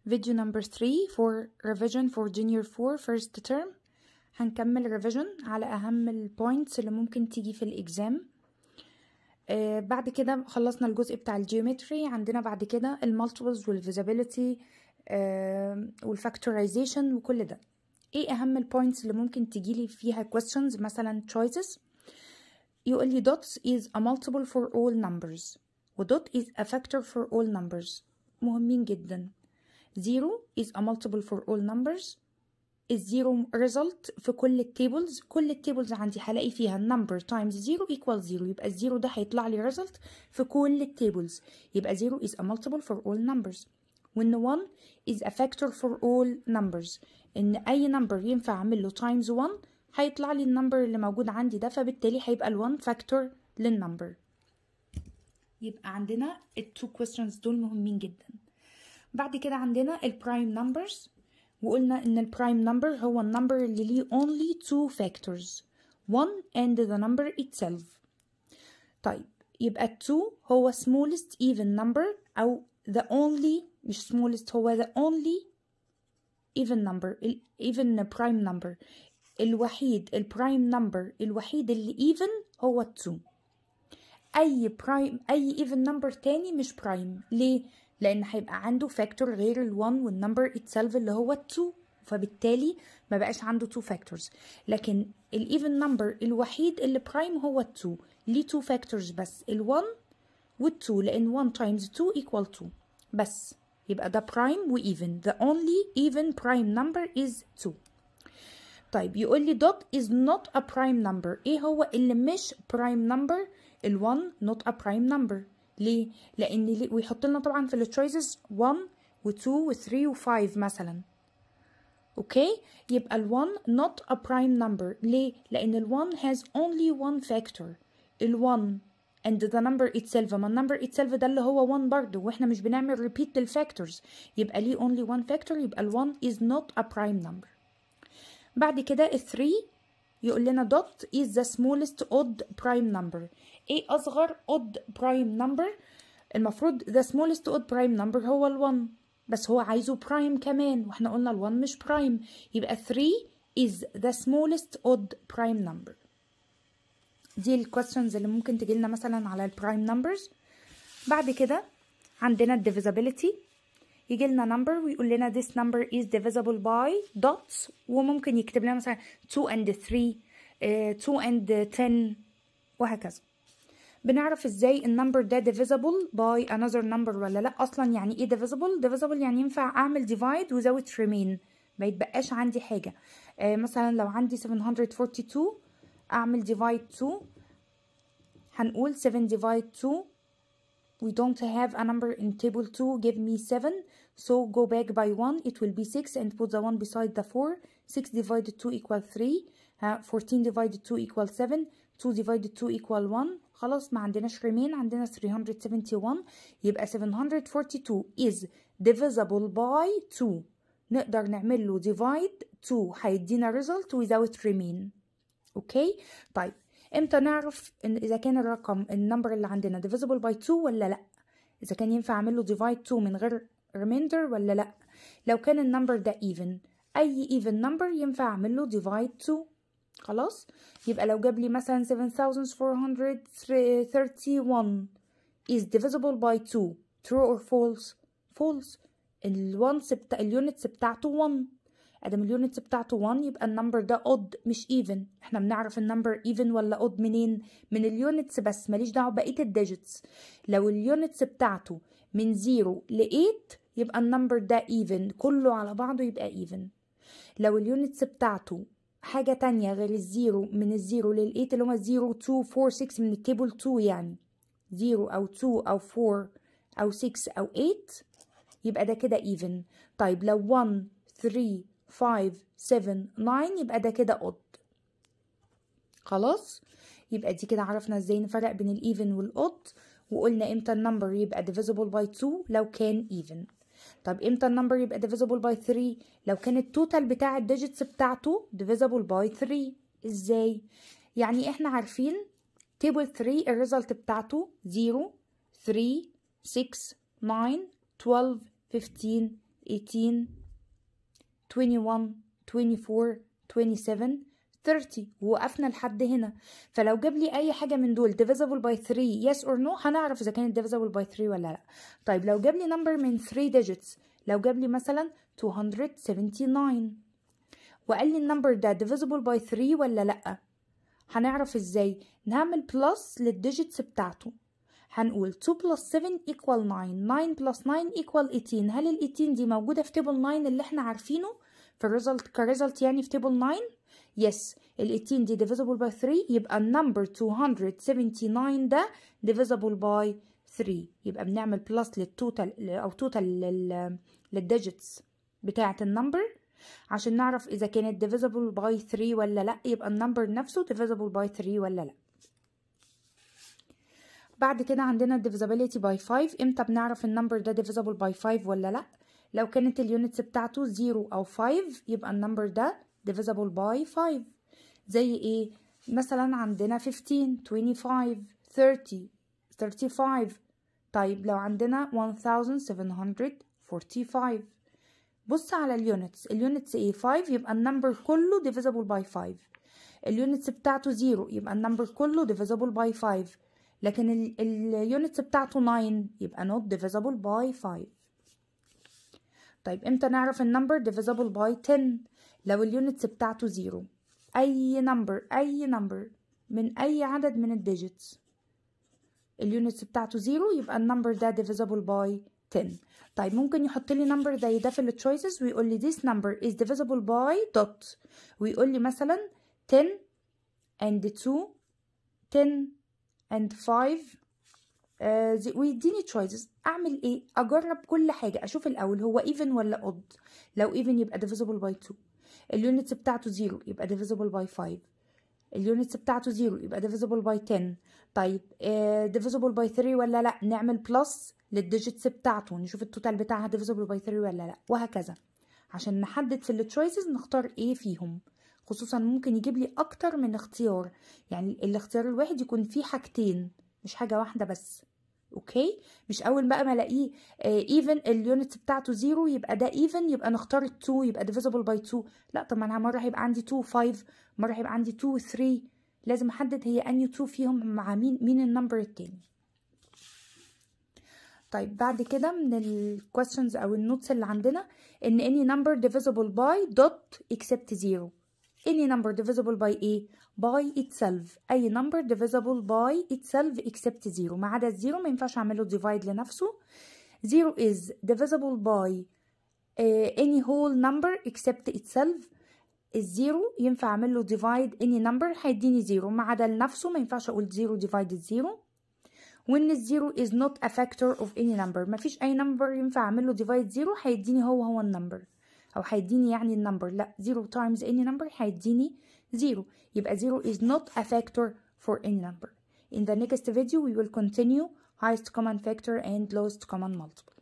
Video number 3 for revision for junior 4 first term هنكمل revision على أهم البوينتس اللي ممكن تيجي في الإكزام آه بعد كده خلصنا الجزء بتاع الجيومتري عندنا بعد كده المالتيبلز والفيزابيليتي آه والفاكتورايزيشن وكل ده ايه أهم البوينتس اللي ممكن تجيلي فيها questions مثلا choices يقول لي dots is a multiple for all numbers و dot is a factor for all numbers مهمين جدا zero is a multiple for all numbers الزيرو result في كل التيبلز كل التيبلز عندي هلاقي فيها number times zero equals zero يبقى الزيرو ده هيطلع لي result في كل التيبلز يبقى zero is a multiple for all numbers وان 1 is a factor for all numbers ان اي number ينفع اعمل له times 1 هيطلع لي النمبر اللي موجود عندي ده فبالتالي هيبقى ال1 factor للنمبر يبقى عندنا التو questions دول مهمين جدا بعد كده عندنا البرايم نمبرز وقلنا ان البرايم نمبر هو النمبر اللي ليه only two factors one and the number itself طيب يبقى 2 هو smallest even number او the only مش smallest هو the only even number even prime number الوحيد البرايم نمبر الوحيد اللي even هو 2 اي برايم اي even نمبر تاني مش برايم ليه لان هيبقى عنده فاكتور غير ال1 والنمبر itself اللي هو 2 فبالتالي ما بقاش عنده 2 فاكتورز لكن الايفن نمبر الوحيد اللي برايم هو 2 ليه 2 فاكتورز بس ال1 وال2 لان 1 times 2 equal 2 بس يبقى ده برايم وايفن the only even prime number is 2 طيب يقول لي dot is not a prime number ايه هو اللي مش prime number ال1 not a prime number ليه؟ لأن ليه؟ ويحط لنا طبعا في التشويسز 1 و2 و3 و5 مثلا اوكي يبقى ال1 not a prime number ليه؟ لأن ال1 has only one factor ال1 and the number itself ما النمبر itself ده اللي هو 1 برضه واحنا مش بنعمل repeat للفاكتورز يبقى ليه only one factor يبقى ال1 is not a prime number بعد كده ال 3 يقول لنا dot is the smallest odd prime number ايه اصغر odd prime number المفروض the smallest odd prime number هو ال1 بس هو عايزه prime كمان واحنا قلنا ال1 مش prime يبقى 3 is the smallest odd prime number دي الكويستشنز اللي ممكن تجيلنا مثلا على البرايم numbers بعد كده عندنا الديفيزابيلتي يجي لنا number ويقول لنا this number is divisible by dots وممكن يكتب لنا مثلا 2 and 3 uh, 2 and 10 وهكذا بنعرف ازاي النمبر ده divisible by another number ولا لا اصلا يعني ايه divisible divisible يعني ينفع اعمل divide without remain ما يتبقاش عندي حاجه آه مثلا لو عندي 742 اعمل divide 2 هنقول 7 divide 2 we don't have a number in table 2 give me 7 so go back by 1 it will be 6 and put the 1 beside the 4 6 divided 2 equal 3 uh, 14 divided 2 equal 7 2 divided 2 equal 1 خلاص ما عندناش remain عندنا 371 يبقى 742 is divisible by 2 نقدر نعمل له divide 2 هيدينا result without remain اوكي طيب امتى نعرف ان اذا كان الرقم النمبر اللي عندنا divisible by 2 ولا لا اذا كان ينفع اعمل له divide 2 من غير remainder ولا لا لو كان النمبر ده even اي even number ينفع اعمل له divide 2 خلاص يبقى لو جاب لي مثلا 7431 is divisible by 2 true or false false الونس بتاع اليونتس بتاعته 1 ادام اليونتس بتاعته 1 يبقى النمبر ده odd مش even احنا بنعرف النمبر even ولا odd منين من اليونتس بس ماليش دعوه بقيه الديجيتس لو اليونتس بتاعته من 0 ل 8 يبقى النمبر ده even كله على بعضه يبقى even لو اليونتس بتاعته حاجة تانية غير الزيرو من الزيرو للإيت اللي هما زيرو تو فور سكس من التيبل تو يعني زيرو أو تو أو فور أو سكس أو ايت يبقى ده كده even طيب لو 1 3 5 7 9 يبقى ده كده odd خلاص يبقى دي كده عرفنا ازاي نفرق بين الايفن والاود وقلنا امتى النمبر يبقى divisible by 2 لو كان even طب امتى النمبر يبقى divisible by 3 لو كان التوتال بتاع الديجيتس بتاعته divisible by 3 ازاي يعني احنا عارفين table 3 الريزلت بتاعته 0 3 6 9 12 15 18 21 24 27 30 ووقفنا لحد هنا فلو جاب لي اي حاجه من دول divisible by 3 yes or no هنعرف اذا كانت divisible by 3 ولا لا طيب لو جاب لي number من 3 digits لو جاب لي مثلا 279 وقال لي النمبر ده divisible by 3 ولا لا هنعرف ازاي نعمل بلس للديجيتس بتاعته هنقول 2 plus 7 equal 9 9 plus 9 equal 18 هل ال 18 دي موجودة في تيبل 9 اللي احنا عارفينه في الريزلت كريزلت يعني في تيبل 9 يس ال 18 دي divisible by 3 يبقى النمبر 279 ده divisible by 3 يبقى بنعمل بلس للتوتال او توتال للديجيتس بتاعة النمبر عشان نعرف اذا كانت divisible by 3 ولا لا يبقى النمبر نفسه divisible by 3 ولا لا بعد كده عندنا divisibility by 5 امتى بنعرف النمبر ده divisible by 5 ولا لا لو كانت اليونتس بتاعته 0 او 5 يبقى النمبر ده divisible by 5 زي ايه مثلا عندنا 15 25 30 35 طيب لو عندنا 1745 بص على اليونتس اليونتس ايه 5 يبقى النمبر كله divisible by 5 اليونتس بتاعته 0 يبقى النمبر كله divisible by 5 لكن اليونتس بتاعته 9 يبقى not divisible by 5 طيب امتى نعرف النمبر divisible by 10 لو اليونتس بتاعته 0 اي نمبر اي نمبر من اي عدد من الديجيتس اليونتس بتاعته 0 يبقى النمبر ده divisible by 10 طيب ممكن يحط لي نمبر زي ده في التشويسز ويقول لي this number is divisible by dot ويقول لي مثلا 10 and 2 10 and 5 آه ويديني choices اعمل ايه اجرب كل حاجه اشوف الاول هو even ولا odd لو even يبقى divisible by 2 اليونتس بتاعته 0 يبقى divisible by 5 اليونتس بتاعته 0 يبقى divisible by 10 طيب آه divisible by 3 ولا لا نعمل بلس للديجيتس بتاعته نشوف التوتال بتاعها divisible by 3 ولا لا وهكذا عشان نحدد في التشويسز نختار ايه فيهم خصوصا ممكن يجيب لي اكتر من اختيار يعني الاختيار الواحد يكون فيه حاجتين مش حاجة واحدة بس اوكي مش اول بقى ما الاقيه ايفن اليونت بتاعته زيرو يبقى ده ايفن يبقى نختار ال 2 يبقى divisible by 2 لا طب ما انا مره هيبقى عندي 2 5 مره هيبقى عندي 2 3 لازم احدد هي انهي 2 فيهم مع مين مين النمبر التاني طيب بعد كده من الكويستشنز او النوتس اللي عندنا ان any number divisible by dot except 0 any number divisible by ايه by itself اي number divisible by itself except 0 ما عدا الزيرو ما ينفعش اعمله divide لنفسه 0 is divisible by uh, any whole number except itself الزيرو ينفع اعمل له divide any number هيديني زيرو ما عدا لنفسه ما ينفعش اقول زيرو divided زيرو وان الزيرو is not a factor of any number ما فيش اي number ينفع اعمل له divide زيرو هيديني هو هو النمبر او هيديني يعني النمبر لا 0 times any number هيديني 0 يبقى 0 is not a factor for any number in the next video we will continue highest common factor and lowest common multiple